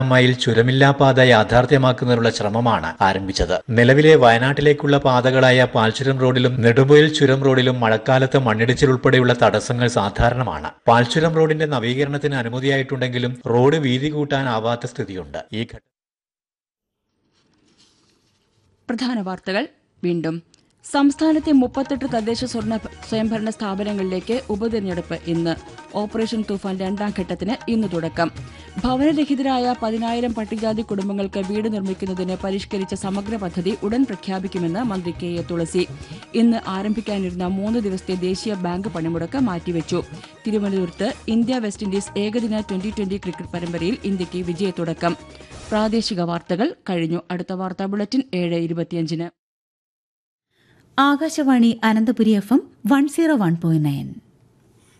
mile ചുരമില്ലാ പാത യാഥാർത്ഥ്യമാക്കുന്നതിനുള്ള ശ്രമമാണ് ആരംഭിച്ചത് നിലവിലെ വയനാട്ടിലേക്കുള്ള പാതകളായ പാൽച്ചുരം റോഡിലും നെടുമ്പൊയിൽ ചുരം റോഡിലും മഴക്കാലത്ത് മണ്ണിടിച്ചിൽ ഉൾപ്പെടെയുള്ള തടസ്സങ്ങൾ സാധാരണമാണ് പാൽച്ചുരം റോഡിന്റെ നവീകരണത്തിന് അനുമതിയായിട്ടുണ്ടെങ്കിലും റോഡ് വീതി കൂട്ടാനാവാത്ത സ്ഥിതിയുണ്ട് ഈ ഘട്ട പ്രധാന വാർത്തകൾ വീണ്ടും സംസ്ഥാനത്തെ മുപ്പത്തെട്ട് തദ്ദേശ സ്വർണ്ണ സ്വയംഭരണ സ്ഥാപനങ്ങളിലേക്ക് ഉപതെരഞ്ഞെടുപ്പ് ഇന്ന് ഓപ്പറേഷൻ തൂഫാൻ രണ്ടാം ഘട്ടത്തിന് ഇന്ന് തുടക്കം ഭവനരഹിതരായ പതിനായിരം പട്ടികജാതി കുടുംബങ്ങൾക്ക് വീട് നിർമ്മിക്കുന്നതിന് പരിഷ്കരിച്ച സമഗ്ര പദ്ധതി ഉടൻ പ്രഖ്യാപിക്കുമെന്ന് മന്ത്രി കെ എ തുളസി ഇന്ന് ആരംഭിക്കാനിരുന്ന മൂന്ന് ദിവസത്തെ ദേശീയ ബാങ്ക് പണിമുടക്ക് മാറ്റിവെച്ചു തിരുവനന്തപുരത്ത് ഇന്ത്യ വെസ്റ്റ് ഇൻഡീസ് ഏകദിന ട്വന്റി ട്വന്റി ക്രിക്കറ്റ് പരമ്പരയിൽ ഇന്ത്യയ്ക്ക് വിജയത്തുടക്കം പ്രാദേശിക വാർത്തകൾ കഴിഞ്ഞു അടുത്ത വാർത്താ ബുള്ളറ്റിൻ ഏഴ് ഇരുപത്തിയഞ്ചിന് Akashvani Ananthapuri F M one zero one point nine